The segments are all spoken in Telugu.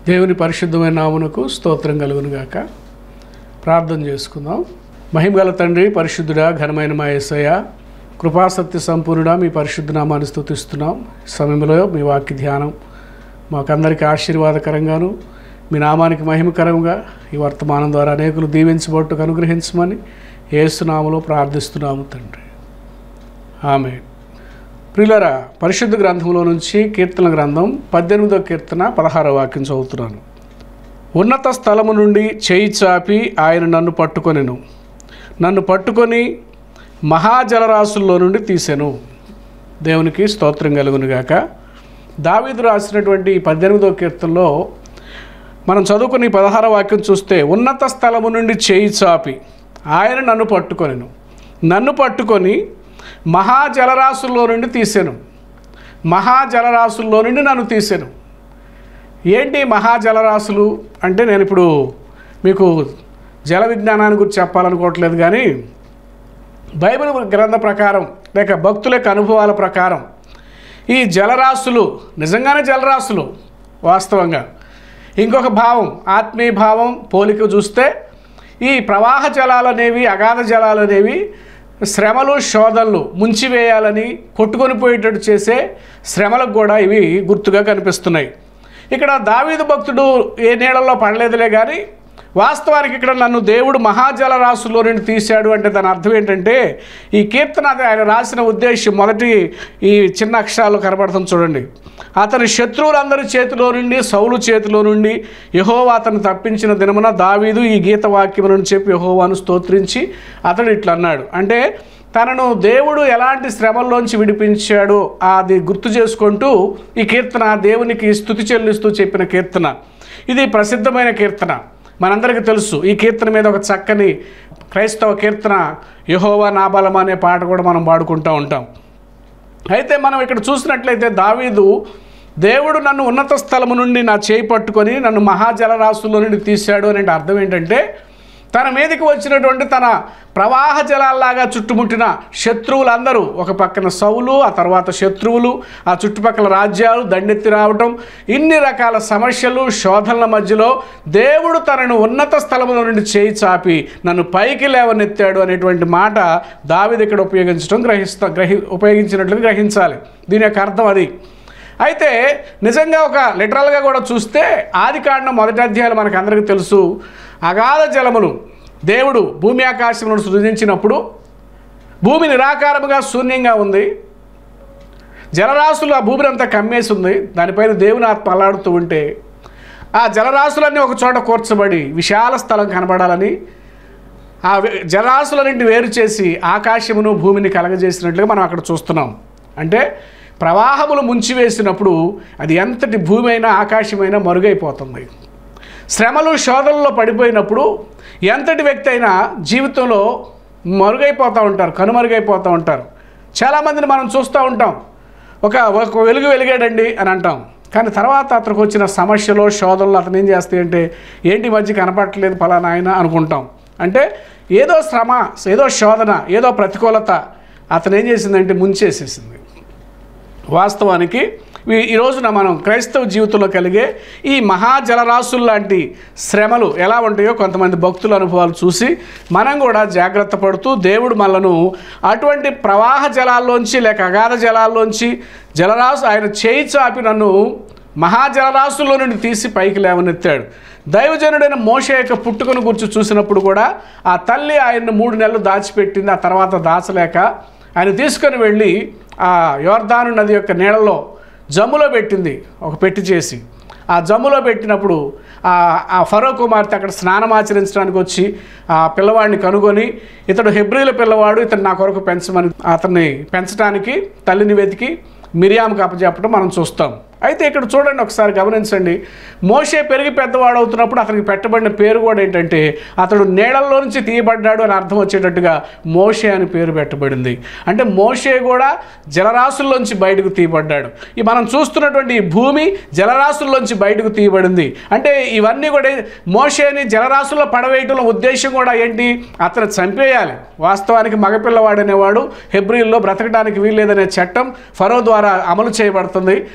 దేవుని పరిశుద్ధమైన నామునకు స్తోత్రం కలుగును గాక ప్రార్థన చేసుకుందాం మహిమగల తండ్రి పరిశుద్ధుడా ఘనమైన మా యేసయ్య కృపాసత్య సంపూర్ణుడా మీ పరిశుద్ధ నామాన్ని స్తుతిస్తున్నాం ఈ సమయంలో మీ వాక్య ధ్యానం మాకందరికీ ఆశీర్వాదకరంగాను మీ నామానికి మహిమకరంగా ఈ వర్తమానం ద్వారా అనేకులు దీవించబట్టుకు అనుగ్రహించమని ఏసునామలో ప్రార్థిస్తున్నాము తండ్రి ఆమె ప్రియులరా పరిశుద్ధ గ్రంథంలో నుంచి కీర్తన గ్రంథం పద్దెనిమిదో కీర్తన పదహారో వాక్యం చదువుతున్నాను ఉన్నత స్థలము నుండి చేయి చాపి ఆయన నన్ను పట్టుకొనెను నన్ను పట్టుకొని మహాజలరాశుల్లో నుండి తీసెను దేవునికి స్తోత్రం కలుగునుగాక దావీదు రాసినటువంటి ఈ పద్దెనిమిదో కీర్తనలో మనం చదువుకుని పదహార వాక్యం చూస్తే ఉన్నత స్థలము నుండి చేయి చాపి ఆయన నన్ను పట్టుకొనెను నన్ను పట్టుకొని మహాజలరాశుల్లో నుండి తీసాను మహాజలరాశుల్లో నుండి నన్ను తీసాను ఏంటి మహాజలరాశులు అంటే నేను ఇప్పుడు మీకు జల విజ్ఞానాన్ని గురించి చెప్పాలనుకోవట్లేదు కానీ బైబిల్ గ్రంథ ప్రకారం లేక భక్తుల యొక్క అనుభవాల ప్రకారం ఈ జలరాశులు నిజంగానే జలరాశులు వాస్తవంగా ఇంకొక భావం ఆత్మీయ భావం పోలిక చూస్తే ఈ ప్రవాహ జలాలు అనేవి అగాధ జలాలు అనేవి శ్రమలు శోధనలు ముంచివేయాలని కొట్టుకొని పోయేటట్టు చేసే శ్రమలకు కూడా ఇవి గుర్తుగా కనిపిస్తున్నాయి ఇక్కడ దావీదు భక్తుడు ఏ నీళ్ళల్లో పడలేదులే కానీ వాస్తవానికి ఇక్కడ నన్ను దేవుడు మహాజల రాశుల్లో నుండి తీశాడు అంటే దాని అర్థం ఏంటంటే ఈ కీర్తన అది ఆయన రాసిన ఉద్దేశం మొదటి ఈ చిన్న అక్షరాలు కనబడుతుంది చూడండి అతని శత్రువులందరి చేతిలో నుండి సౌలు చేతిలో నుండి యహోవా అతను తప్పించిన దినమున దావీదు ఈ గీత వాక్యములను చెప్పి యహోవాను స్తోత్రించి అతడు ఇట్లా అన్నాడు అంటే తనను దేవుడు ఎలాంటి శ్రమల్లోంచి విడిపించాడో అది గుర్తు చేసుకుంటూ ఈ కీర్తన దేవునికి స్థుతి చెల్లిస్తూ చెప్పిన కీర్తన ఇది ప్రసిద్ధమైన కీర్తన మనందరికీ తెలుసు ఈ కీర్తన మీద ఒక చక్కని క్రైస్తవ కీర్తన యహోవా నాబలం అనే పాట కూడా మనం పాడుకుంటూ ఉంటాం అయితే మనం ఇక్కడ చూసినట్లయితే దావీదు దేవుడు నన్ను ఉన్నత స్థలము నుండి నా చేయి పట్టుకొని నన్ను మహాజలరాశుల్లో నుండి తీశాడు అనే అర్థం ఏంటంటే తన మీదకి వచ్చినటువంటి తన ప్రవాహ జలాల్లాగా చుట్టుముట్టిన శత్రువులందరూ ఒక పక్కన సౌలు ఆ తర్వాత శత్రువులు ఆ చుట్టుపక్కల రాజ్యాలు దండెత్తి రావటం ఇన్ని రకాల సమస్యలు శోధనల మధ్యలో దేవుడు తనను ఉన్నత స్థలముల నుండి చేయి చాపి నన్ను పైకి లేవనెత్తాడు అనేటువంటి మాట దావిది ఇక్కడ ఉపయోగించడం గ్రహిస్తా గ్రహి ఉపయోగించినట్లుగా గ్రహించాలి దీని యొక్క అర్థం అది అయితే నిజంగా ఒక లిటరల్గా కూడా చూస్తే ఆది కాండం మొదటి అధ్యాయాలు మనకు అందరికీ తెలుసు అగాధ జలములు దేవుడు భూమి ఆకాశములను సృజించినప్పుడు భూమి నిరాకారముగా శూన్యంగా ఉంది జలరాశులు ఆ భూమిని అంతా కమ్మేసి ఉంది దానిపైన దేవుని ఆత్మ అల్లాడుతూ ఉంటే ఆ జలరాశులన్నీ ఒక చోట కూర్చబడి విశాల స్థలం కనబడాలని ఆ వే- జలరాశులన్నింటిని వేరు చేసి ఆకాశమును భూమిని కలగజేసినట్లుగా మనం అక్కడ చూస్తున్నాం అంటే ప్రవాహములు ముంచివేసినప్పుడు అది ఎంతటి భూమి అయినా ఆకాశమైనా మరుగైపోతుంది శ్రమలు శోధనలో పడిపోయినప్పుడు ఎంతటి వ్యక్తి అయినా జీవితంలో మరుగైపోతూ ఉంటారు కనుమరుగైపోతూ ఉంటారు చాలామందిని మనం చూస్తూ ఉంటాం ఒక ఒక వెలుగు వెలిగాడండి అని అంటాం కానీ తర్వాత అతనికి వచ్చిన సమస్యలు శోధనలు అతను ఏం చేస్తాయంటే ఏంటి ఈ మధ్య కనపడట్లేదు ఫలానా ఆయన అనుకుంటాం అంటే ఏదో శ్రమ ఏదో శోధన ఏదో ప్రతికూలత అతను ఏం చేసిందంటే ముంచేసేసింది వాస్తవానికి ఈ- ఈ రోజున మనం క్రైస్తవ జీవితంలో కలిగే ఈ మహాజలరాశులు లాంటి శ్రమలు ఎలా ఉంటాయో కొంతమంది భక్తుల అనుభవాలు చూసి మనం కూడా జాగ్రత్త పడుతూ దేవుడు మనలను అటువంటి ప్రవాహ జలాల్లోంచి లేక అగాధ జలాల్లోంచి జలరాశు ఆయన చేయి చాపి నన్ను మహాజలరాశుల్లో నుండి తీసి పైకి లేవనెత్తాడు దైవజనుడైన మోష యొక్క పుట్టుకను గురించి చూసినప్పుడు కూడా ఆ తల్లి ఆయన్ని మూడు నెలలు దాచిపెట్టింది ఆ తర్వాత దాచలేక ఆయన తీసుకొని వెళ్ళి ఆ యోర్ధాను నది యొక్క నీళ్ళలో జమ్ములో పెట్టింది ఒక పెట్టి చేసి ఆ జమ్ములో పెట్టినప్పుడు ఆ ఆ ఫరో కుమార్తె అక్కడ స్నానం ఆచరించడానికి వచ్చి ఆ పిల్లవాడిని కనుగొని ఇతడు హెబ్రిల పిల్లవాడు ఇతను నా కొరకు పెంచమని అతన్ని పెంచడానికి తల్లిని వెతికి మిరియాముకు అప్పచెప్పడం మనం చూస్తాం అయితే ఇక్కడ చూడండి ఒకసారి గమనించండి మోషే పెరిగి పెద్దవాడు అవుతున్నప్పుడు అతనికి పెట్టబడిన పేరు కూడా ఏంటంటే అతడు నీళ్ళల్లో నుంచి తీయబడ్డాడు అని అర్థం వచ్చేటట్టుగా మోషే అని పేరు పెట్టబడింది అంటే మోషే కూడా జలరాశుల్లోంచి బయటకు తీయబడ్డాడు ఈ మనం చూస్తున్నటువంటి ఈ భూమి జలరాశుల్లోంచి బయటకు తీయబడింది అంటే ఇవన్నీ కూడా మోషేని జలరాశుల్లో పడవేయటంలో ఉద్దేశం కూడా ఏంటి అతను చంపేయాలి వాస్తవానికి మగపిల్లవాడు అనేవాడు హెబ్రిల్లో బ్రతకడానికి వీల్లేదనే చట్టం ఫరో ద్వారా అమలు చేయబడుతుంది అది సై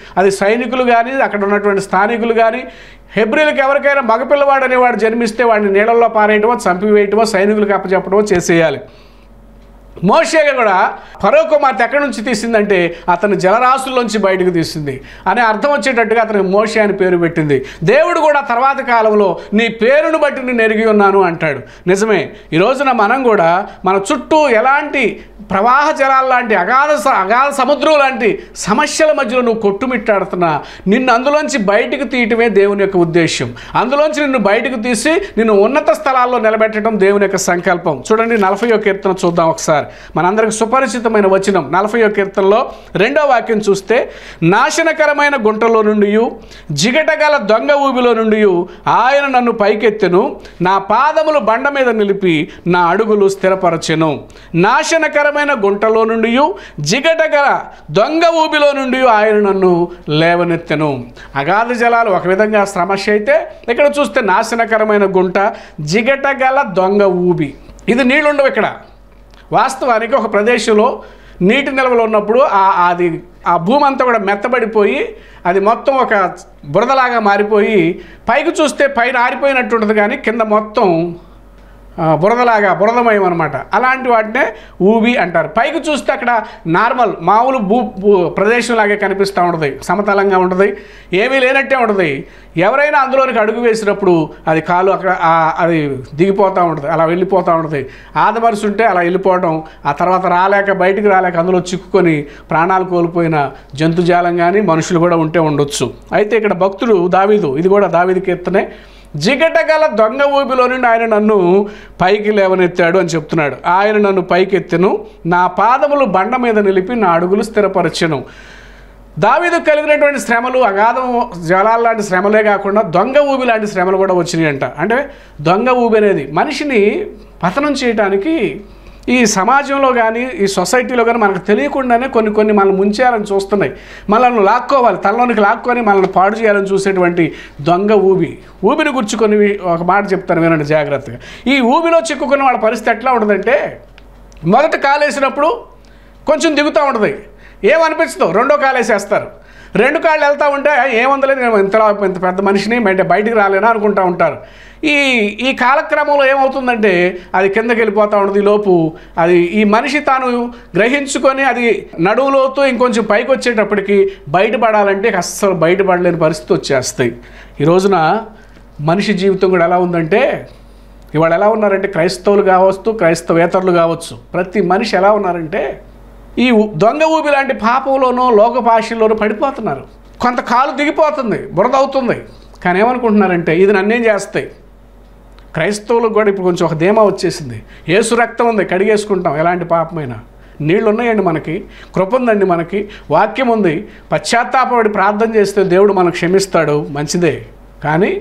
సైనికులు కానీ అక్కడ ఉన్నటువంటి స్థానికులు కానీ హెబ్రిలకు ఎవరికైనా మగపిల్లవాడు అనేవాడు జన్మిస్తే వాడిని నీళ్ళల్లో పారేయటమో చంపివేయటమో సైనికులకు అప్పచెప్పడమో చేసేయాలి మోషే కూడా ఫరో కుమార్తె ఎక్కడి నుంచి తీసిందంటే అతను జలరాశుల్లోంచి బయటకు తీసింది అనే అర్థం వచ్చేటట్టుగా అతనికి మోషే అని పేరు పెట్టింది దేవుడు కూడా తర్వాత కాలంలో నీ పేరును బట్టి నేను ఎరిగి ఉన్నాను అంటాడు నిజమే ఈ రోజున మనం కూడా మన చుట్టూ ఎలాంటి ప్రవాహ జలాల లాంటి అగాధ స- అగాధ సముద్రం లాంటి సమస్యల మధ్యలో నువ్వు కొట్టుమిట్టాడుతున్నా నిన్ను అందులోంచి బయటకు తీయటమే దేవుని యొక్క ఉద్దేశం అందులోంచి నిన్ను బయటకు తీసి నిన్ను ఉన్నత స్థలాల్లో నిలబెట్టడం దేవుని యొక్క సంకల్పం చూడండి నలభై కీర్తన చూద్దాం ఒకసారి మనందరికి సుపరిచితమైన వచనం నలభై కీర్తనలో రెండో వాక్యం చూస్తే నాశనకరమైన గుంటలో నుండి జిగటగల దొంగ ఊబిలో నుండి ఆయన నన్ను పైకెత్తెను నా పాదములు బండ మీద నిలిపి నా అడుగులు స్థిరపరచెను నాశనకరమైన గుంటలో నుండి జిగటగల దొంగ ఊబిలో నుండి ఆయన నన్ను లేవనెత్తెను అగాధ జలాలు ఒక విధంగా సమస్య అయితే ఇక్కడ చూస్తే నాశనకరమైన గుంట జిగటగల దొంగ ఊబి ఇది నీళ్ళుండవు ఇక్కడ వాస్తవానికి ఒక ప్రదేశంలో నీటి నిల్వలు ఉన్నప్పుడు ఆ అది ఆ భూమి అంతా కూడా మెత్తబడిపోయి అది మొత్తం ఒక బురదలాగా మారిపోయి పైకి చూస్తే పైన ఆరిపోయినట్టు ఉంటుంది కానీ కింద మొత్తం ఆ, బురదలాగా బురదమయం అనమాట అలాంటి వాటినే ఊబి అంటారు పైకి చూస్తే అక్కడ నార్మల్ మామూలు భూ భూ ప్రదేశంలాగే కనిపిస్తూ ఉంటుంది సమతలంగా ఉంటుంది ఏమీ లేనట్టే ఉంటుంది ఎవరైనా అందులోనికి అడుగు వేసినప్పుడు అది కాలు అక్కడ ఆ- అది దిగిపోతూ ఉంటుంది అలా వెళ్ళిపోతూ ఉంటుంది ఆదమరుసు ఉంటే అలా వెళ్ళిపోవడం ఆ తర్వాత రాలేక బయటికి రాలేక అందులో చిక్కుకొని ప్రాణాలు కోల్పోయిన జంతుజాలం కానీ మనుషులు కూడా ఉంటే ఉండొచ్చు అయితే ఇక్కడ భక్తుడు దావీదు ఇది కూడా దావీదు కీర్తనే జిగటగల దొంగ ఊపిలో నుండి ఆయన నన్ను పైకి లేవనెత్తాడు అని చెప్తున్నాడు ఆయన నన్ను పైకెత్తెను నా పాదములు బండ మీద నిలిపి నా అడుగులు స్థిరపరచెను దావీదు కలిగినటువంటి శ్రమలు అగాధం జలాల లాంటి శ్రమలే కాకుండా దొంగ ఊబి లాంటి శ్రమలు కూడా వచ్చినాయి అంట అంటే దొంగ ఊబి అనేది మనిషిని పతనం చేయడానికి ఈ సమాజంలో కానీ ఈ సొసైటీలో కానీ మనకు తెలియకుండానే కొన్ని కొన్ని మనల్ని ముంచేయాలని చూస్తున్నాయి మనల్ని లాక్కోవాలి తలలోనికి లాక్కొని మనల్ని పాడు చేయాలని చూసేటువంటి దొంగ ఊబి ఊబిని గుర్చుకొని ఒక మాట చెప్తాను వినండి జాగ్రత్తగా ఈ ఊబిలో చిక్కుకున్న వాళ్ళ పరిస్థితి ఎట్లా ఉంటుందంటే మొదట కాలేసినప్పుడు కొంచెం దిగుతూ ఉంటుంది ఏమనిపించదు రెండో కాలు వేసేస్తారు రెండు కాళ్ళు వెళ్తూ ఉంటే ఏముందలే నేను ఇంత ఇంత పెద్ద మనిషిని అంటే బయటికి రాలేనా అనుకుంటూ ఉంటారు ఈ ఈ కాలక్రమంలో ఏమవుతుందంటే అది కిందకి వెళ్ళిపోతూ ఉంటుంది ఈ లోపు అది ఈ మనిషి తాను గ్రహించుకొని అది నడువులోతూ ఇంకొంచెం పైకి వచ్చేటప్పటికి బయటపడాలంటే అస్సలు బయటపడలేని పరిస్థితి వచ్చేస్తాయి ఈ రోజున మనిషి జీవితం కూడా ఎలా ఉందంటే ఇవాళ ఎలా ఉన్నారంటే క్రైస్తవులు కావచ్చు క్రైస్తవేతరులు కావచ్చు ప్రతి మనిషి ఎలా ఉన్నారంటే ఈ ఊ- దొంగ ఊబి లాంటి పాపంలోనో లోక భాషల్లోనో పడిపోతున్నారు కొంత కాలు దిగిపోతుంది బురద అవుతుంది కానీ ఏమనుకుంటున్నారంటే ఇది నన్నేం చేస్తాయి క్రైస్తవులకు కూడా ఇప్పుడు కొంచెం ఒక ధీమా వచ్చేసింది ఏసు రక్తం ఉంది కడిగేసుకుంటాం ఎలాంటి పాపమైనా నీళ్ళు ఉన్నాయండి మనకి కృప ఉందండి మనకి వాక్యం ఉంది పశ్చాత్తాపడి ప్రార్థన చేస్తే దేవుడు మనకు క్షమిస్తాడు మంచిదే కానీ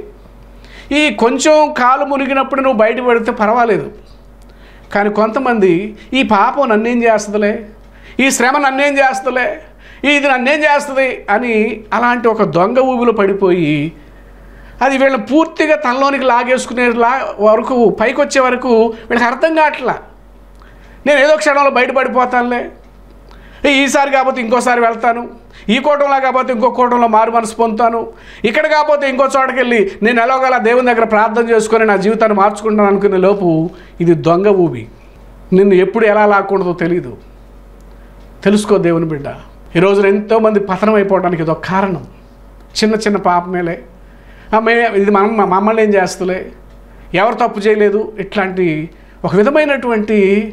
ఈ కొంచెం కాలు మునిగినప్పుడు నువ్వు బయట పడితే పర్వాలేదు కానీ కొంతమంది ఈ పాపం నన్నేం చేస్తుందిలే ఈ శ్రమ నన్నేం చేస్తుందిలే ఇది నన్నేం చేస్తుంది అని అలాంటి ఒక దొంగ ఊబిలో పడిపోయి అది వీళ్ళని పూర్తిగా తనలోనికి లాగేసుకునే లా వరకు పైకి వచ్చే వరకు వీళ్ళకి అర్థం కావట్లా నేను ఏదో క్షణంలో బయటపడిపోతానులే ఏ, ఈసారి కాకపోతే ఇంకోసారి వెళ్తాను ఈ కూటంలో కాకపోతే ఇంకో కూటంలో మారు మనసు పొందుతాను ఇక్కడ కాకపోతే ఇంకో చోటకి వెళ్ళి నేను ఎలాగోలా దేవుని దగ్గర ప్రార్థన చేసుకొని నా జీవితాన్ని మార్చుకుంటాను అనుకునే లోపు ఇది దొంగ ఊబి నిన్ను ఎప్పుడు ఎలా లాక్కుంటుందో తెలియదు తెలుసుకో దేవుని బిడ్డ ఈ రోజున ఎంతోమంది పతనం అయిపోవడానికి ఇది ఒక కారణం చిన్న చిన్న పాపమేలే ఆ, మే ఇది మనం మా మమ్మల్ని ఏం చేస్తలే ఎవరు తప్పు చేయలేదు ఇట్లాంటి ఒక విధమైనటువంటి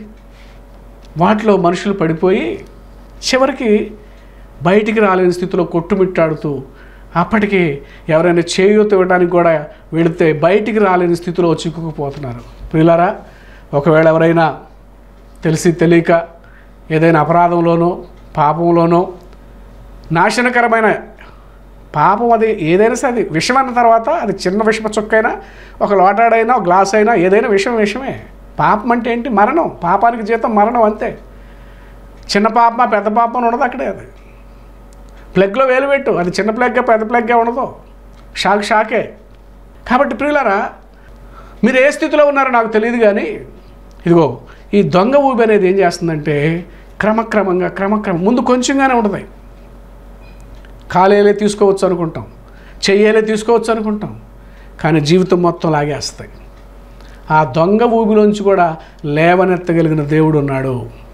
వాటిలో మనుషులు పడిపోయి చివరికి బయటికి రాలేని స్థితిలో కొట్టుమిట్టాడుతూ అప్పటికి ఎవరైనా చేయూత ఇవ్వడానికి కూడా వెళితే బయటికి రాలేని స్థితిలో చిక్కుకుపోతున్నారు ప్రియులారా ఒకవేళ ఎవరైనా తెలిసి తెలియక ఏదైనా అపరాధంలోనో పాపంలోనో నాశనకరమైన పాపం అది ఏదైనా సరే అది విషం అన్న తర్వాత అది చిన్న విషమ చుక్కైనా ఒక లోటాడైనా ఒక గ్లాస్ అయినా ఏదైనా విషం విషమే పాపం అంటే ఏంటి మరణం పాపానికి జీతం మరణం అంతే చిన్న పాపమా పెద్ద పాపం అని ఉండదు అక్కడే అది ప్లగ్లో వేలు పెట్టు అది చిన్న ప్లగ్గా పెద్ద ప్లగ్గా ఉండదు షాక్ షాకే కాబట్టి ప్రియులారా మీరు ఏ స్థితిలో ఉన్నారో నాకు తెలియదు కానీ ఇదిగో ఈ దొంగ ఊబి అనేది ఏం చేస్తుందంటే క్రమక్రమంగా క్రమక్రమం ముందు కొంచెంగానే ఉంటుంది కాలేలే తీసుకోవచ్చు అనుకుంటాం చెయ్యేలే తీసుకోవచ్చు అనుకుంటాం కానీ జీవితం మొత్తం లాగేస్తాయి ఆ దొంగ ఊబిలోంచి కూడా లేవనెత్తగలిగిన దేవుడు ఉన్నాడు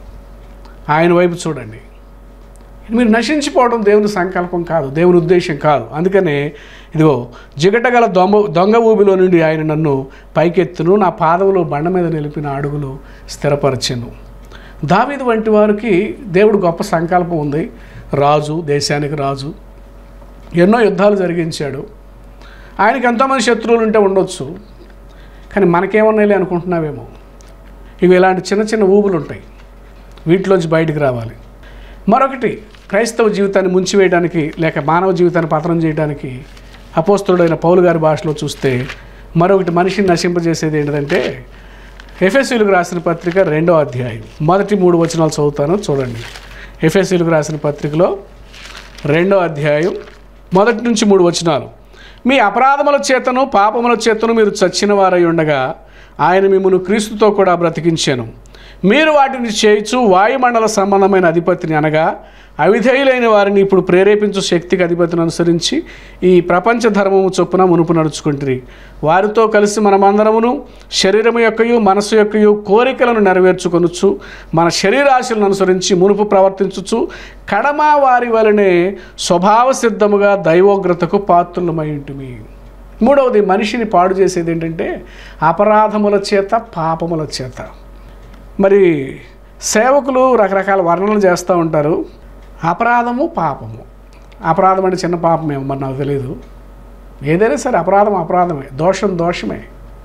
ఆయన వైపు చూడండి మీరు నశించిపోవడం దేవుని సంకల్పం కాదు దేవుని ఉద్దేశం కాదు అందుకనే ఇదిగో జిగటగల దొంగ దొంగ ఊబిలో నుండి ఆయన నన్ను పైకెత్తును నా పాదములు బండ మీద నిలిపిన అడుగులు స్థిరపరచెను దావీదు వంటి వారికి దేవుడు గొప్ప సంకల్పం ఉంది రాజు దేశానికి రాజు ఎన్నో యుద్ధాలు జరిగించాడు ఆయనకి ఎంతోమంది శత్రువులు ఉంటే ఉండొచ్చు కానీ మనకేమన్నాయి అనుకుంటున్నావేమో ఇవి ఇలాంటి చిన్న చిన్న ఊబులు ఉంటాయి వీటిలోంచి బయటికి రావాలి మరొకటి క్రైస్తవ జీవితాన్ని ముంచివేయడానికి లేక మానవ జీవితాన్ని పతనం చేయడానికి అపోస్తుడైన పౌలు గారి భాషలో చూస్తే మరొకటి మనిషిని నశింపజేసేది ఏంటంటే ఎఫ్ఎస్సీలకు రాసిన పత్రిక రెండో అధ్యాయం మొదటి మూడు వచనాలు చదువుతాను చూడండి ఎఫ్ఎస్సీలకు రాసిన పత్రికలో రెండో అధ్యాయం మొదటి నుంచి మూడు వచనాలు మీ అపరాధముల చేతను పాపముల చేతను మీరు చచ్చిన వారై ఉండగా ఆయన మిమ్మల్ని క్రీస్తుతో కూడా బ్రతికించాను మీరు వాటిని చేయించు వాయుమండల సంబంధమైన అధిపతిని అనగా అవిధేయులైన వారిని ఇప్పుడు ప్రేరేపించు శక్తికి అధిపతిని అనుసరించి ఈ ప్రపంచ ధర్మము చొప్పున మునుపు నడుచుకుంటుంది వారితో కలిసి మనమందరమును శరీరము యొక్కయు మనసు యొక్కయు కోరికలను నెరవేర్చుకొనొచ్చు మన శరీరాశలను అనుసరించి మునుపు ప్రవర్తించుచు కడమ వారి వలనే స్వభావ సిద్ధముగా దైవోగ్రతకు పాత్రులమై ఉంటుంది మూడవది మనిషిని పాడు చేసేది ఏంటంటే అపరాధముల చేత పాపముల చేత మరి సేవకులు రకరకాల వర్ణనలు చేస్తూ ఉంటారు అపరాధము పాపము అపరాధం అంటే చిన్న పాపమేమో మరి నాకు తెలియదు ఏదైనా సరే అపరాధం అపరాధమే దోషం దోషమే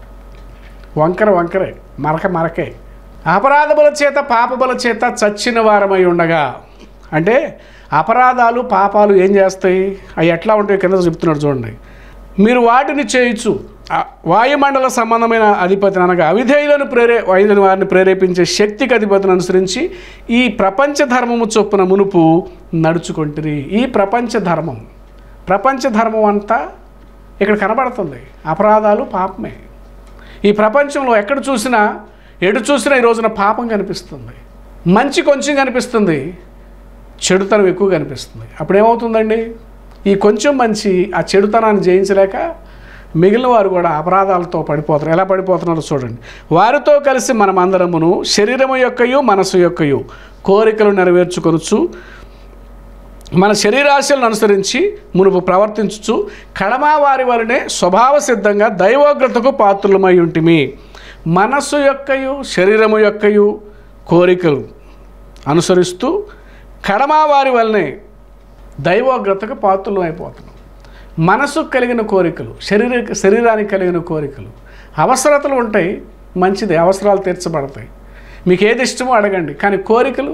వంకర వంకరే మరక మరకే అపరాధముల చేత పాపముల చేత చచ్చిన వారమై ఉండగా అంటే అపరాధాలు పాపాలు ఏం చేస్తాయి అవి ఎట్లా ఉంటాయి కింద చెప్తున్నాడు చూడండి మీరు వాటిని చేయొచ్చు ఆ వాయుమండల సంబంధమైన అధిపతిని అనగా అవిధేయులను ప్రేరే వైద్యుని వారిని ప్రేరేపించే శక్తికి అధిపతిని అనుసరించి ఈ ప్రపంచ ధర్మము చొప్పున మునుపు నడుచుకుంటుంది ఈ ప్రపంచ ధర్మం ప్రపంచ ధర్మం అంతా ఇక్కడ కనబడుతుంది అపరాధాలు పాపమే ఈ ప్రపంచంలో ఎక్కడ చూసినా ఎటు చూసినా ఈ రోజున పాపం కనిపిస్తుంది మంచి కొంచెం కనిపిస్తుంది చెడుతనం ఎక్కువ కనిపిస్తుంది అప్పుడు ఏమవుతుందండి ఈ కొంచెం మంచి ఆ చెడుతనాన్ని జయించలేక మిగిలిన వారు కూడా అపరాధాలతో పడిపోతారు ఎలా పడిపోతున్నారో చూడండి వారితో కలిసి మనమందరమును శరీరము యొక్కయు మనసు యొక్కయు కోరికలు నెరవేర్చుకొనొచ్చు మన శరీరాశలను అనుసరించి మునుపు ప్రవర్తించుచు కడమా వారి వలనే స్వభావ సిద్ధంగా దైవోగ్రతకు పాత్రులమై ఉంటిమి మనస్సు యొక్కయు శరీరము యొక్కయు కోరికలు అనుసరిస్తూ కడమా వారి వలనే దైవోగ్రతకు పాత్రలు అయిపోతున్నాం మనసుకు కలిగిన కోరికలు శరీర శరీరానికి కలిగిన కోరికలు అవసరతలు ఉంటాయి మంచిది అవసరాలు తీర్చబడతాయి మీకు ఏది ఇష్టమో అడగండి కానీ కోరికలు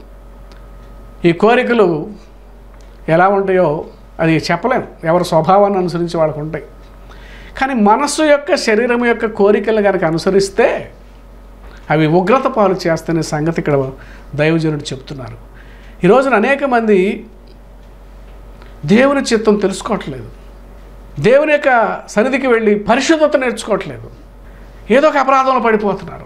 ఈ కోరికలు ఎలా ఉంటాయో అది చెప్పలేం ఎవరి స్వభావాన్ని అనుసరించి వాళ్ళకు ఉంటాయి కానీ మనస్సు యొక్క శరీరం యొక్క కోరికలు కనుక అనుసరిస్తే అవి ఉగ్రత పాలు చేస్తనే సంగతి ఇక్కడ దైవజనుడు చెప్తున్నారు ఈ రోజున అనేక మంది దేవుని చిత్తం తెలుసుకోవట్లేదు దేవుని యొక్క సన్నిధికి వెళ్ళి పరిశుద్ధత నేర్చుకోవట్లేదు ఏదో ఒక అపరాధంలో పడిపోతున్నారు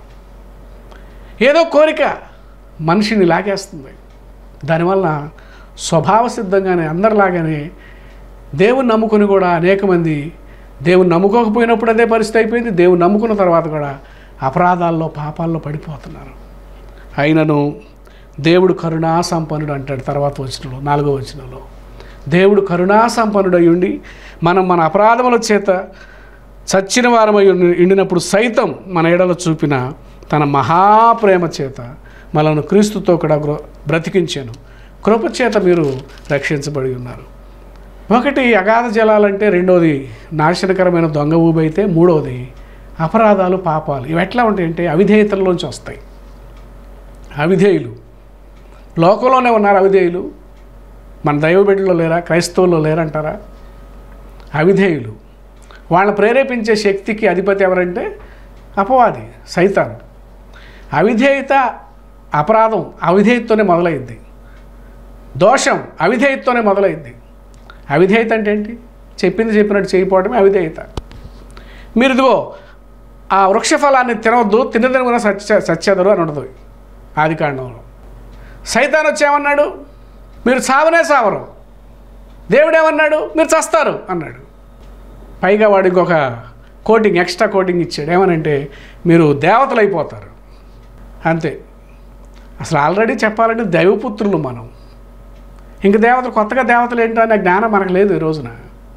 ఏదో కోరిక మనిషిని లాగేస్తుంది దానివల్ల స్వభావ సిద్ధంగానే అందరిలాగానే దేవుని నమ్ముకుని కూడా అనేక మంది దేవుని నమ్ముకోకపోయినప్పుడు అదే పరిస్థితి అయిపోయింది దేవుని నమ్ముకున్న తర్వాత కూడా అపరాధాల్లో పాపాల్లో పడిపోతున్నారు అయినను దేవుడు కరుణా సంపన్నుడు అంటాడు తర్వాత వచనంలో నాలుగో వచనంలో దేవుడు కరుణా సంపన్నుడై ఉండి మనం మన అపరాధముల చేత చచ్చిన వారమై ఉండి- ఉండినప్పుడు సైతం మన ఎడల చూపిన తన మహాప్రేమ చేత మనల్ని క్రీస్తుతో కూడా గ్ర- బ్రతికించాను కృప చేత మీరు రక్షించబడి ఉన్నారు ఒకటి అగాధ జలాలంటే రెండోది నాశనకరమైన దొంగ ఊబి అయితే మూడోది అపరాధాలు పాపాలు ఇవి ఎట్లా ఉంటాయంటే అవిధేయతల్లోంచి వస్తాయి అవిధేయులు లోకంలోనే ఉన్నారు అవిధేయులు మన దైవ బిడ్డలో లేరా క్రైస్తవుల్లో లేరంటారా అవిధేయులు వాళ్ళని ప్రేరేపించే శక్తికి అధిపతి ఎవరంటే అపవాది సైతాన్ అవిధేయత అపరాధం అవిధేయతతోనే మొదలైంది దోషం అవిధేయతతోనే మొదలైంది అవిధేయత అంటే ఏంటి చెప్పింది చెప్పినట్టు చేయకపోవడమే అవిధేయత మీరు ఇదిగో ఆ వృక్ష ఫలాన్ని తినవద్దు తినదని కూడా సత్య సత్యదరు అని ఉండదు ఆది కాండంలో సైతాన్ వచ్చేమన్నాడు మీరు సావనే సావరు దేవుడు ఏమన్నాడు మీరు చస్తారు అన్నాడు పైగా వాడికి ఒక కోటింగ్ ఎక్స్ట్రా కోటింగ్ ఇచ్చాడు ఏమనంటే మీరు దేవతలు అయిపోతారు అంతే అసలు ఆల్రెడీ చెప్పాలంటే దైవపుత్రులు మనం ఇంక దేవతలు కొత్తగా దేవతలు ఏంటో అనే జ్ఞానం మనకు లేదు ఈ రోజున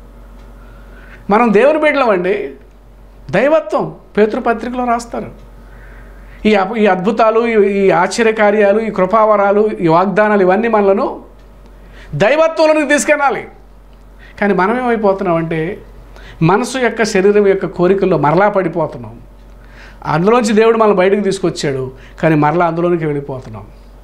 మనం దేవుని బిడ్డలం అండి దైవత్వం పేతృపత్రికలో రాస్తారు ఈ అప ఈ అద్భుతాలు ఈ- ఈ ఆశ్చర్యకార్యాలు ఈ కృపావరాలు ఈ వాగ్దానాలు ఇవన్నీ మనలను దైవత్వంలోనికి తీసుకెళ్ళాలి కానీ మనం ఏమైపోతున్నామంటే మనసు యొక్క శరీరం యొక్క కోరికల్లో మరలా పడిపోతున్నాం అందులోంచి దేవుడు మనం బయటకు తీసుకొచ్చాడు కానీ మరలా అందులోనికి వెళ్ళిపోతున్నాం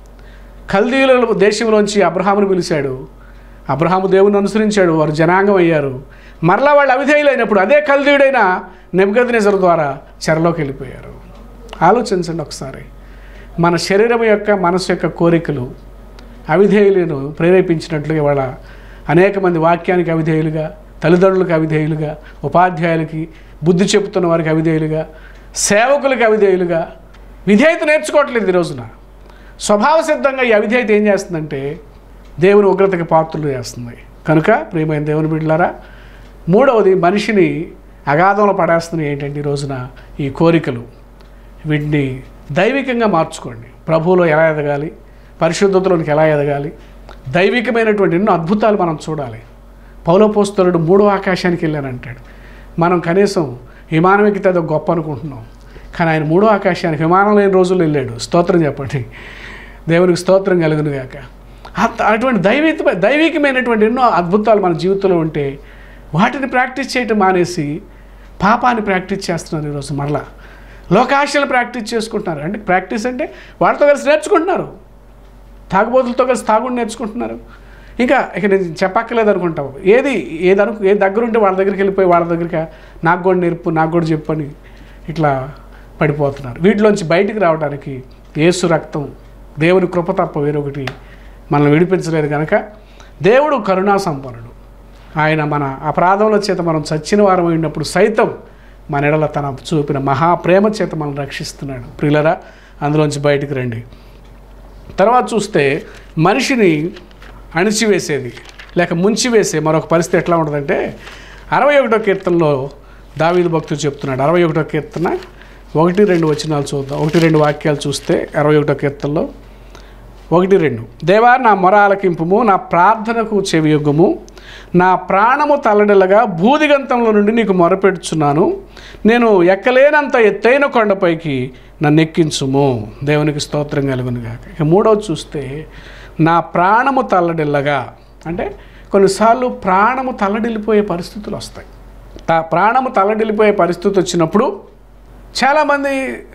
కల్దీల దేశంలోంచి అబ్రహామును పిలిచాడు అబ్రహాము దేవుని అనుసరించాడు వారు జనాంగం అయ్యారు మరలా వాళ్ళు అవిధేయులైనప్పుడు అదే కల్దీయుడైన నెబ్గద్నేజర్ ద్వారా చెరలోకి వెళ్ళిపోయారు ఆలోచించండి ఒకసారి మన శరీరం యొక్క మనసు యొక్క కోరికలు అవిధేయులను ప్రేరేపించినట్లుగా వాళ్ళ అనేక మంది వాక్యానికి అవిధేయులుగా తల్లిదండ్రులకు అవిధేయులుగా ఉపాధ్యాయులకి బుద్ధి చెబుతున్న వారికి అవిధేయులుగా సేవకులకు అవిధేయులుగా విధేయత నేర్చుకోవట్లేదు ఈ రోజున స్వభావ సిద్ధంగా ఈ అవిధేయత ఏం చేస్తుందంటే దేవుని ఉగ్రతకి పాత్రలు చేస్తుంది కనుక ప్రియమైన దేవుని బిడ్డలారా మూడవది మనిషిని అగాధంలో పడేస్తున్నాయి ఏంటంటే ఈ రోజున ఈ కోరికలు వీటిని దైవికంగా మార్చుకోండి ప్రభువులో ఎలా ఎదగాలి పరిశుద్ధతలోనికి ఎలా ఎదగాలి దైవికమైనటువంటి ఎన్నో అద్భుతాలు మనం చూడాలి పౌలపోస్తరుడు మూడో ఆకాశానికి వెళ్ళానంటాడు మనం కనీసం విమానం ఎక్కితే అదొక గొప్ప అనుకుంటున్నాం కానీ ఆయన మూడో ఆకాశానికి విమానం లేని రోజుల్లో వెళ్ళాడు స్తోత్రం చెప్పండి దేవునికి స్తోత్రం కలుగును గాక అట్- అటువంటి దైవిక దైవికమైనటువంటి ఎన్నో అద్భుతాలు మన జీవితంలో ఉంటే వాటిని ప్రాక్టీస్ చేయటం మానేసి పాపాన్ని ప్రాక్టీస్ చేస్తున్నారు ఈరోజు మరలా లోకాశలు ప్రాక్టీస్ చేసుకుంటున్నారు అంటే ప్రాక్టీస్ అంటే వాళ్ళతో కలిసి నేర్చుకుంటున్నారు తాగుబోతులతో కలిసి తాగుడు నేర్చుకుంటున్నారు ఇంకా ఇక నేను చెప్పక్కర్లేదు అనుకుంటావు ఏది ఏది అను ఏ దగ్గర ఉంటే వాళ్ళ దగ్గరికి వెళ్ళిపోయి వాళ్ళ దగ్గరికి నాకు కూడా నేర్పు నాకు కూడా చెప్పని ఇట్లా పడిపోతున్నారు వీటిలోంచి బయటికి రావడానికి యేసు రక్తం దేవుని కృప తప్ప వేరొకటి మనల్ని విడిపించలేదు కనుక దేవుడు కరుణా సంపన్నుడు ఆయన మన అపరాధముల చేత మనం చచ్చిన వారం అయినప్పుడు సైతం మన ఎడల తన చూపిన మహాప్రేమ చేత మనం రక్షిస్తున్నాడు ప్రియులరా అందులోంచి బయటికి రండి తర్వాత చూస్తే మనిషిని అణిచివేసేది లేక ముంచివేసే మరొక పరిస్థితి ఎట్లా ఉంటుందంటే అరవై ఒకటో కీర్తనలో దావీదు భక్తుడు చెప్తున్నాడు అరవై ఒకటో కీర్తన ఒకటి రెండు వచనాలు చూద్దాం ఒకటి రెండు వాక్యాలు చూస్తే అరవై ఒకటో కీర్తనలో ఒకటి రెండు దేవా నా మొర ఆలకింపుము నా ప్రార్థనకు చెవియొగ్గుము నా ప్రాణము తల్లడిల్లగా భూదిగంతంలో నుండి నీకు మొరపెడుచున్నాను నేను ఎక్కలేనంత ఎత్తైన కొండపైకి నన్ను ఎక్కించుము దేవునికి స్తోత్రం కలుగునుగా ఇక మూడవది చూస్తే నా ప్రాణము తల్లడిల్లగా అంటే కొన్నిసార్లు ప్రాణము తల్లడిల్లిపోయే పరిస్థితులు వస్తాయి తా ప్రాణము తల్లడిల్లిపోయే పరిస్థితి వచ్చినప్పుడు చాలామంది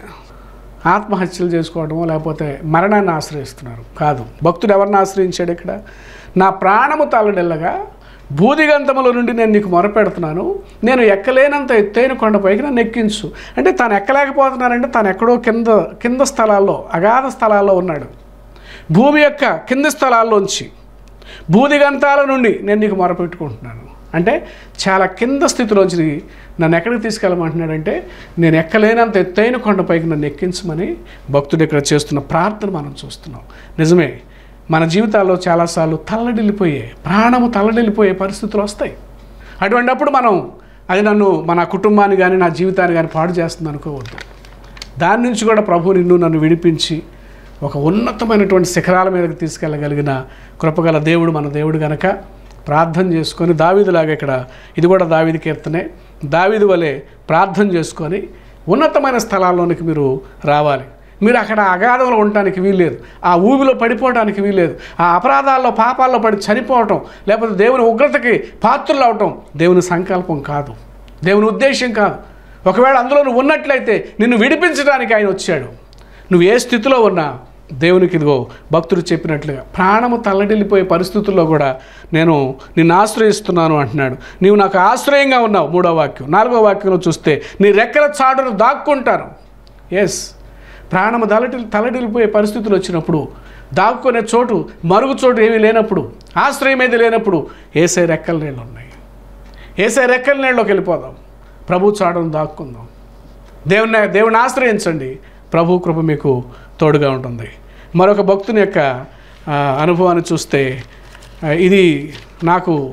ఆత్మహత్యలు చేసుకోవడమో లేకపోతే మరణాన్ని ఆశ్రయిస్తున్నారు కాదు భక్తుడు ఎవరిని ఆశ్రయించాడు ఇక్కడ నా ప్రాణము తల్లడెల్లగా భూదిగంతముల నుండి నేను నీకు మొరపెడుతున్నాను నేను ఎక్కలేనంత ఎత్తైన కొండపైకి నన్ను ఎక్కించు అంటే తాను ఎక్కలేకపోతున్నానంటే తాను ఎక్కడో కింద కింద స్థలాల్లో అగాధ స్థలాల్లో ఉన్నాడు భూమి యొక్క కింది స్థలాల్లోంచి భూదిగంతాల నుండి నేను నీకు మొరపెట్టుకుంటున్నాను అంటే చాలా కింద స్థితిలోంచి నన్ను ఎక్కడికి తీసుకెళ్ళమంటున్నాడంటే నేను ఎక్కలేనంత ఎత్తైన కొండపైకి నన్ను ఎక్కించమని భక్తుడు ఇక్కడ చేస్తున్న ప్రార్థన మనం చూస్తున్నాం నిజమే మన జీవితాల్లో చాలాసార్లు తల్లడిల్లిపోయే ప్రాణము తల్లడిల్లిపోయే పరిస్థితులు వస్తాయి అటువంటప్పుడు మనం అది నన్ను మన కుటుంబాన్ని కానీ నా జీవితాన్ని కానీ పాడు చేస్తుంది అనుకోవద్దు దాని నుంచి కూడా ప్రభు నిన్ను నన్ను విడిపించి ఒక ఉన్నతమైనటువంటి శిఖరాల మీదకి తీసుకెళ్ళగలిగిన కృపగల దేవుడు మన దేవుడు గనక ప్రార్థన చేసుకొని దావీదులాగా ఇక్కడ ఇది కూడా దావీది కీర్తనే దావీదు వలె ప్రార్థన చేసుకొని ఉన్నతమైన స్థలాల్లోనికి మీరు రావాలి మీరు అక్కడ అగాధంలో ఉండటానికి వీల్లేదు ఆ ఊబిలో పడిపోవడానికి వీల్లేదు ఆ అపరాధాల్లో పాపాల్లో పడి చనిపోవటం లేకపోతే దేవుని ఉగ్రతకి పాత్రలు అవటం దేవుని సంకల్పం కాదు దేవుని ఉద్దేశం కాదు ఒకవేళ అందులో నువ్వు ఉన్నట్లయితే నిన్ను విడిపించడానికి ఆయన వచ్చాడు నువ్వు ఏ స్థితిలో ఉన్నా దేవునికి ఇదిగో భక్తుడు చెప్పినట్లుగా ప్రాణము తల్లడిల్లిపోయే పరిస్థితుల్లో కూడా నేను నిన్ను ఆశ్రయిస్తున్నాను అంటున్నాడు నీవు నాకు ఆశ్రయంగా ఉన్నావు మూడో వాక్యం నాలుగో వాక్యంలో చూస్తే నీ రెక్కల చాటును దాక్కుంటాను ఎస్ ప్రాణము తలటి తలడిల్లిపోయే పరిస్థితులు వచ్చినప్పుడు దాక్కునే చోటు మరుగు చోటు ఏమీ లేనప్పుడు ఆశ్రయం ఏది లేనప్పుడు ఏసై రెక్కల నీళ్ళు ఉన్నాయి ఏసై రెక్కల నీళ్ళలోకి వెళ్ళిపోదాం ప్రభు చాటును దాక్కుందాం దేవుని దేవుని ఆశ్రయించండి ప్రభు కృప మీకు తోడుగా ఉంటుంది మరొక భక్తుని యొక్క ఆ, అనుభవాన్ని చూస్తే ఆ, ఇది నాకు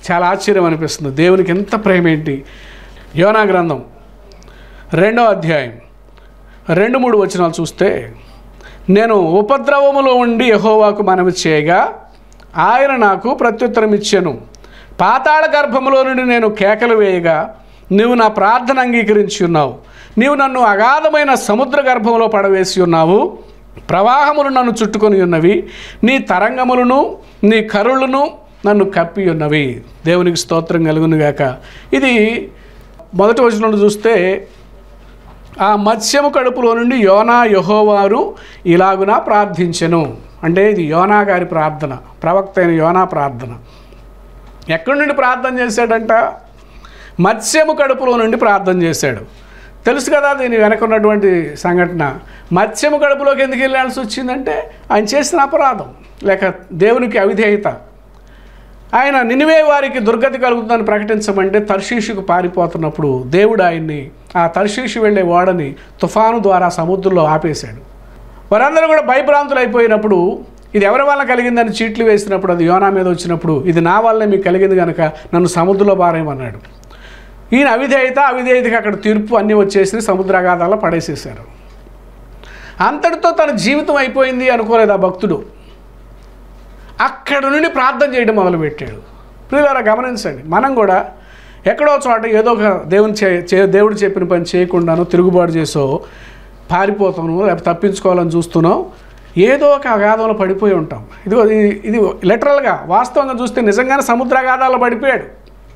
చాలా ఆశ్చర్యం అనిపిస్తుంది దేవునికి ఎంత ప్రేమ ఏంటి యోనా గ్రంథం రెండో అధ్యాయం రెండు మూడు వచనాలు చూస్తే నేను ఉపద్రవములో ఉండి యహోవాకు మనవి చేయగా ఆయన నాకు ప్రత్యుత్తరం ఇచ్చాను పాతాళ గర్భములో నుండి నేను కేకలు వేయగా నీవు నా ప్రార్థన అంగీకరించి ఉన్నావు నీవు నన్ను అగాధమైన సముద్ర గర్భంలో పడవేసి ఉన్నావు ప్రవాహములు నన్ను చుట్టుకొని ఉన్నవి నీ తరంగములను నీ కరులను నన్ను కప్పి ఉన్నవి దేవునికి స్తోత్రం కలుగునుగాక ఇది మొదటి వచనంలో చూస్తే ఆ మత్స్యము కడుపులో నుండి యోనా యహోవారు ఇలాగున ప్రార్థించెను అంటే ఇది యోనా గారి ప్రార్థన ప్రవక్త అయిన యోనా ప్రార్థన ఎక్కడి నుండి ప్రార్థన చేశాడంట మత్స్యము కడుపులో నుండి ప్రార్థన చేశాడు తెలుసు కదా దీని వెనక ఉన్నటువంటి సంఘటన మత్స్యము కడుపులోకి ఎందుకు వెళ్ళాల్సి వచ్చిందంటే ఆయన చేసిన అపరాధం లేక దేవునికి అవిధేయత ఆయన నినివే వారికి దుర్గతి కలుగుతుందని ప్రకటించమంటే తర్షీషుకు పారిపోతున్నప్పుడు దేవుడు ఆయన్ని ఆ తర్షీషు వెళ్ళే ఓడని తుఫాను ద్వారా సముద్రంలో ఆపేశాడు వారందరూ కూడా భయభ్రాంతులు అయిపోయినప్పుడు ఇది ఎవరి వల్ల కలిగిందని చీట్లు వేసినప్పుడు అది యోనా మీద వచ్చినప్పుడు ఇది నా వల్లే మీకు కలిగింది కనుక నన్ను సముద్రంలో బారేయమన్నాడు ఈయన అవిధేయత అవిధేయతకి అక్కడ తీర్పు అన్నీ వచ్చేసి సముద్రాగాధాల్లో పడేసేశారు అంతటితో తన జీవితం అయిపోయింది అనుకోలేదు ఆ భక్తుడు అక్కడ నుండి ప్రార్థన చేయడం మొదలుపెట్టాడు ప్రియులారా గమనించండి మనం కూడా ఎక్కడో చోట ఏదో ఒక దేవుని చే చే- దేవుడు చెప్పిన పని చేయకుండాను తిరుగుబాటు చేసో పారిపోతాను లేకపోతే తప్పించుకోవాలని చూస్తున్నాం ఏదో ఒక అగాధంలో పడిపోయి ఉంటాం ఇదిగో ఇది ఇది లిటరల్గా వాస్తవంగా చూస్తే నిజంగానే సముద్రాగాధాల్లో పడిపోయాడు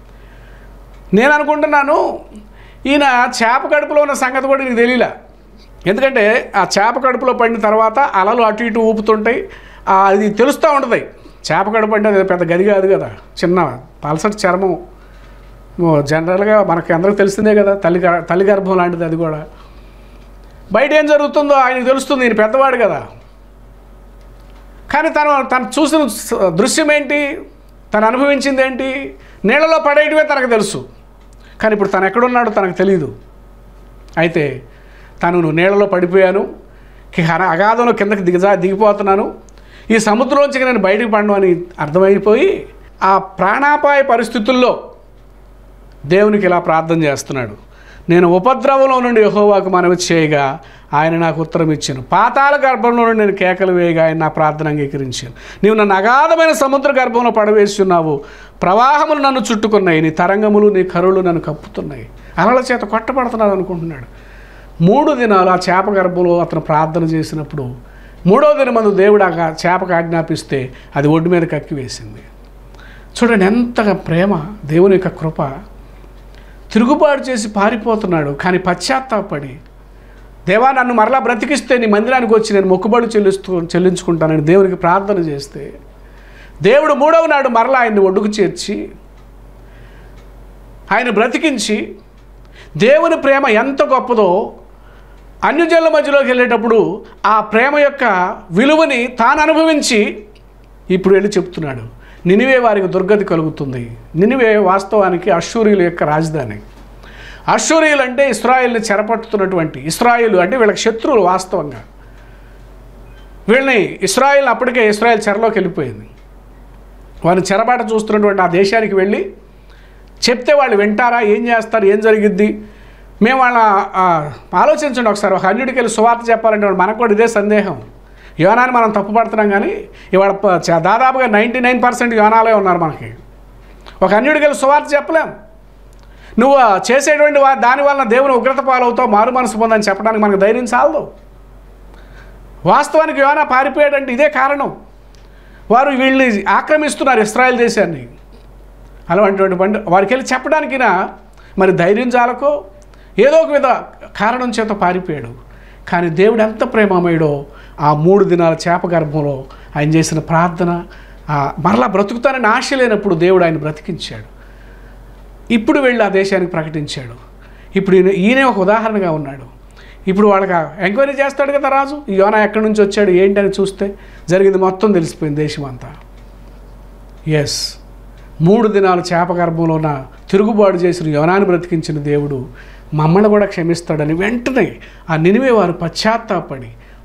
నేను అనుకుంటున్నాను ఈయన చేప కడుపులో ఉన్న సంగతి కూడా నీకు తెలియలే ఎందుకంటే ఆ చేప కడుపులో పడిన తర్వాత అలలు అటు ఇటు ఊపుతుంటాయి ఆ, అది తెలుస్తూ ఉంటుంది చేప కడుపు అంటే అది పెద్ద గది కాదు కదా చిన్న పల్సటి చర్మం ఓ, జనరల్గా మనకి అందరికి తెలిసిందే కదా తల్లి గర్- తల్లి గర్భం లాంటిది అది కూడా బయట ఏం జరుగుతుందో ఆయనకు తెలుస్తుంది ఈయన పెద్దవాడు కదా కానీ తను తను చూసిన స- దృశ్యం ఏంటి తను అనుభవించింది ఏంటి నీళ్ళలో పడేయటమే తనకు తెలుసు కానీ ఇప్పుడు తను ఎక్కడున్నాడో తనకు తెలియదు అయితే తను నువ్వు నీళ్ళలో పడిపోయాను కి- అన- అగాధంలో కిందకి దిగజా దిగిపోతున్నాను ఈ సముద్రంలోంచి నేను బయటకు పడను అని అర్థమైపోయి ఆ ప్రాణాపాయ పరిస్థితుల్లో దేవునికి ఇలా ప్రార్థన చేస్తున్నాడు నేను ఉపద్రవంలో నుండి యహోవాకు మనవి చేయగా ఆయన నాకు ఉత్తరం ఇచ్చాను పాతాళ గర్భంలో నుండి నేను కేకలు వేయగా ఆయన నా ప్రార్థన అంగీకరించాను నీవు నన్ను అగాధమైన సముద్ర గర్భంలో పడవేసి ఉన్నావు ప్రవాహములు నన్ను చుట్టుకున్నాయి నీ తరంగములు నీ కరువులు నన్ను కప్పుతున్నాయి అలల చేత కొట్టబడుతున్నాను అనుకుంటున్నాడు మూడు దినాలు ఆ చేప గర్భంలో అతను ప్రార్థన చేసినప్పుడు మూడో దినమందు దేవుడు ఆ చేపకు ఆజ్ఞాపిస్తే అది ఒడ్డు మీద కక్కి వేసింది చూడండి ఎంతగా ప్రేమ దేవుని యొక్క కృప తిరుగుబాటు చేసి పారిపోతున్నాడు కానీ పశ్చాత్తాపడి దేవా నన్ను మరలా బ్రతికిస్తే నీ మందిరానికి వచ్చి నేను మొక్కుబడి చెల్లిస్తూ చెల్లించుకుంటానని దేవునికి ప్రార్థన చేస్తే దేవుడు మూడవ నాడు మరలా ఆయన్ని ఒడ్డుకు చేర్చి ఆయన బ్రతికించి దేవుని ప్రేమ ఎంత గొప్పదో అన్యజనుల మధ్యలోకి వెళ్ళేటప్పుడు ఆ ప్రేమ యొక్క విలువని తాను అనుభవించి ఇప్పుడు వెళ్ళి చెప్తున్నాడు నినివే వారికి దుర్గతి కలుగుతుంది నినివే వాస్తవానికి అశ్షూరియుల యొక్క రాజధాని అశ్షూరియులు అంటే ఇస్రాయిల్ని చెరపట్టుతున్నటువంటి ఇస్రాయిల్ అంటే వీళ్ళకి శత్రువులు వాస్తవంగా వీళ్ళని ఇస్రాయిల్ అప్పటికే ఇస్రాయిల్ చెరలోకి వెళ్ళిపోయింది వారిని చెరబాట చూస్తున్నటువంటి ఆ దేశానికి వెళ్ళి చెప్తే వాళ్ళు వింటారా ఏం చేస్తారు ఏం జరిగిద్ది మేము వాళ్ళ ఆ, ఆలోచించండి ఒకసారి ఒక అన్యుడికి వెళ్ళి సువార్త చెప్పాలంటే వాడు మనకు కూడా ఇదే సందేహం యోనాన్ని మనం తప్పు పడుతున్నాం కానీ ఇవాళ ప- చ- దాదాపుగా నైంటీ నైన్ పర్సెంట్ యోనాలే ఉన్నారు మనకి ఒక అన్యుడికి వెళ్ళి సువార్త చెప్పలేం నువ్వు ఆ చేసేటువంటి వా దాని వలన దేవుని ఉగ్రత పాలవుతావు మారు మనసు పొందని చెప్పడానికి మనకు ధైర్యం చాలదు వాస్తవానికి యోనా పారిపోయాడంటే ఇదే కారణం వారు వీళ్ళని ఆక్రమిస్తున్నారు ఇస్రాయల్ దేశాన్ని అలాంటి పండు వారికి వెళ్ళి చెప్పడానికినా మరి ధైర్యం చాలకో ఏదో ఒక విధ కారణం చేత పారిపోయాడు కానీ దేవుడు ఎంత ప్రేమమయుడో ఆ మూడు దినాల చేప గర్భంలో ఆయన చేసిన ప్రార్థన ఆ మరలా బ్రతుకుతానని ఆశ లేనప్పుడు దేవుడు ఆయన బ్రతికించాడు ఇప్పుడు వెళ్ళి ఆ దేశానికి ప్రకటించాడు ఇప్పుడు ఈయన ఈయనే ఒక ఉదాహరణగా ఉన్నాడు ఇప్పుడు వాళ్ళకి ఎంక్వైరీ చేస్తాడు కదా రాజు ఈ యోనా ఎక్కడి నుంచి వచ్చాడు ఏంటని చూస్తే జరిగింది మొత్తం తెలిసిపోయింది దేశం అంతా ఎస్ మూడు దినాలు చేప గర్భంలో ఉన్న తిరుగుబాటు చేసిన యోనాన్ని బ్రతికించిన దేవుడు మమ్మల్ని కూడా క్షమిస్తాడని వెంటనే ఆ నినివే వారు పశ్చాత్తాపడి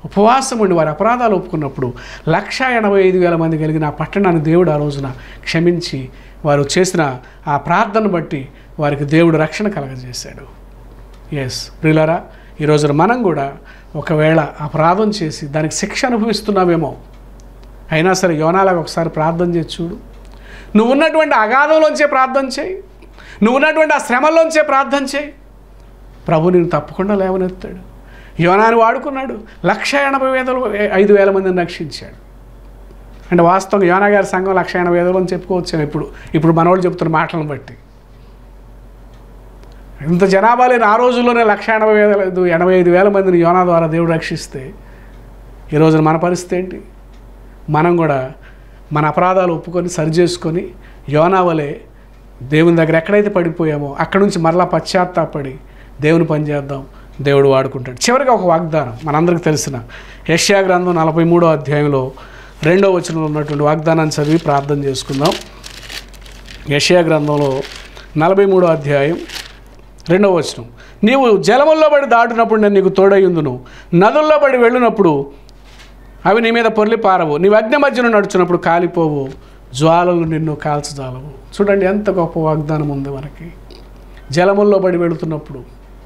ఉపవాసం ఉండి వారి అపరాధాలు ఒప్పుకున్నప్పుడు లక్ష ఎనభై ఐదు వేల మంది కలిగిన ఆ పట్టణాన్ని దేవుడు ఆ రోజున క్షమించి వారు చేసిన ఆ ప్రార్థన బట్టి వారికి దేవుడు రక్షణ కలగజేశాడు ఎస్ ప్రియులారా ఈ రోజున మనం కూడా ఒకవేళ అపరాధం చేసి దానికి శిక్ష అనుభవిస్తున్నామేమో అయినా సరే యోనాలాగా ఒకసారి ప్రార్థన చేసి చూడు నువ్వు ఉన్నటువంటి అగాధంలోంచే ప్రార్థన చేయి నువ్వు ఉన్నటువంటి ఆ శ్రమల్లోంచే ప్రార్థన చేయి ప్రభు నేను తప్పకుండా లేవనెత్తాడు యోనాని వాడుకున్నాడు లక్ష ఎనభై వేల ఐదు వేల మందిని రక్షించాడు అంటే వాస్తవంగా యోనా గారి సంఘం లక్ష ఎనభై ఐదు అని చెప్పుకోవచ్చు ఇప్పుడు ఇప్పుడు మనోళ్ళు చెప్తున్న మాటలను బట్టి ఇంత జనాభా లేని ఆ రోజుల్లోనే లక్ష ఎనభై వేల ఐదు ఎనభై ఐదు వేల మందిని యోనా ద్వారా దేవుడు రక్షిస్తే ఈ రోజున మన పరిస్థితి ఏంటి మనం కూడా మన అపరాధాలు ఒప్పుకొని సరి చేసుకొని యోనా వలె దేవుని దగ్గర ఎక్కడైతే పడిపోయామో అక్కడ నుంచి మరలా పశ్చాత్తాపడి దేవుని పని చేద్దాం దేవుడు వాడుకుంటాడు చివరిగా ఒక వాగ్దానం మనందరికీ తెలిసిన యష్యా గ్రంథం నలభై మూడో అధ్యాయంలో రెండో వచనంలో ఉన్నటువంటి వాగ్దానాన్ని చదివి ప్రార్థన చేసుకుందాం యష్యా గ్రంథంలో నలభై మూడో అధ్యాయం రెండవ వచనం నీవు జలముల్లో పడి దాటినప్పుడు నేను నీకు తోడయ్యుందును నదుల్లో పడి వెళ్ళినప్పుడు అవి నీ మీద పొర్లి పారవు నీవు అగ్ని మధ్యన నడుచున్నప్పుడు కాలిపోవు జ్వాలలు నిన్ను కాల్చజాలవు చూడండి ఎంత గొప్ప వాగ్దానం ఉంది మనకి జలముల్లో పడి వెళుతున్నప్పుడు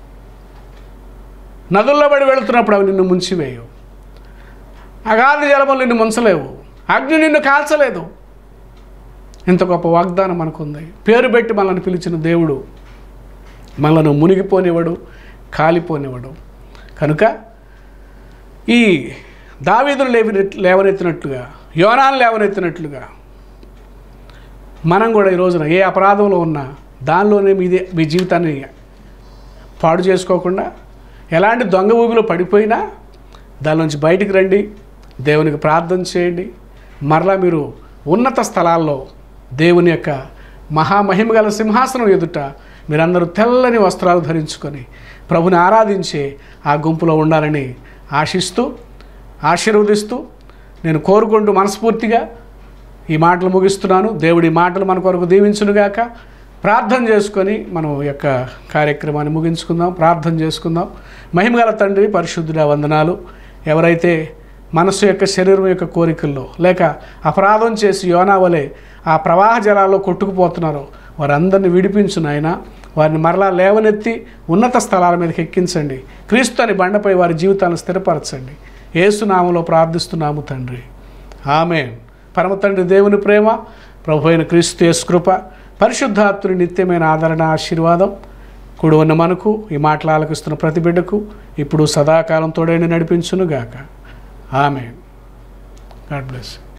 నదుల్లో పడి వెళుతున్నప్పుడు అవి నిన్ను ముంచివేయవు అగాధ జలములు నిన్ను ముంచలేవు అగ్ని నిన్ను కాల్చలేదు ఇంత గొప్ప వాగ్దానం మనకుంది పేరు పెట్టి మనల్ని పిలిచిన దేవుడు మనల్ని మునిగిపోనివ్వడు కాలిపోనివ్వడు కనుక ఈ దావీదులు లేవి లేవనెత్తినట్లుగా యోనాలు లేవనెత్తినట్లుగా మనం కూడా ఈ రోజున ఏ అపరాధంలో ఉన్నా దానిలోనే మీదే మీ జీవితాన్ని పాడు చేసుకోకుండా ఎలాంటి దొంగ ఊబిలో పడిపోయినా దాని నుంచి బయటికి రండి దేవునికి ప్రార్థన చేయండి మరలా మీరు ఉన్నత స్థలాల్లో దేవుని యొక్క మహామహిమ గల సింహాసనం ఎదుట మీరందరూ తెల్లని వస్త్రాలు ధరించుకొని ప్రభుని ఆరాధించే ఆ గుంపులో ఉండాలని ఆశిస్తూ ఆశీర్వదిస్తూ నేను కోరుకుంటూ మనస్ఫూర్తిగా ఈ మాటలు ముగిస్తున్నాను దేవుడి మాటలు మన కొరకు దీవించునుగాక ప్రార్థన చేసుకొని మనం ఈ యొక్క కార్యక్రమాన్ని ముగించుకుందాం ప్రార్థన చేసుకుందాం మహిమగల తండ్రి పరిశుద్ధుడ వందనాలు ఎవరైతే మనసు యొక్క శరీరం యొక్క కోరికల్లో లేక అపరాధం చేసి యోనా వలె ఆ ప్రవాహ జలాల్లో కొట్టుకుపోతున్నారో వారందరిని విడిపించు నాయన వారిని మరలా లేవనెత్తి ఉన్నత స్థలాల మీదకి ఎక్కించండి క్రీస్తు అని బండపై వారి జీవితాలను స్థిరపరచండి ఏసునామలో ప్రార్థిస్తున్నాము తండ్రి ఆమె పరమ తండ్రి దేవుని ప్రేమ ప్రభు అయిన క్రీస్తు యేసు కృప పరిశుద్ధాత్తుని నిత్యమైన ఆదరణ ఆశీర్వాదం కూడి ఉన్న మనకు ఈ మాటలు ఆలకిస్తున్న ప్రతి బిడ్డకు ఇప్పుడు సదాకాలం తోడైన నడిపించును గాక ఆమె గాడ్ బ్లెస్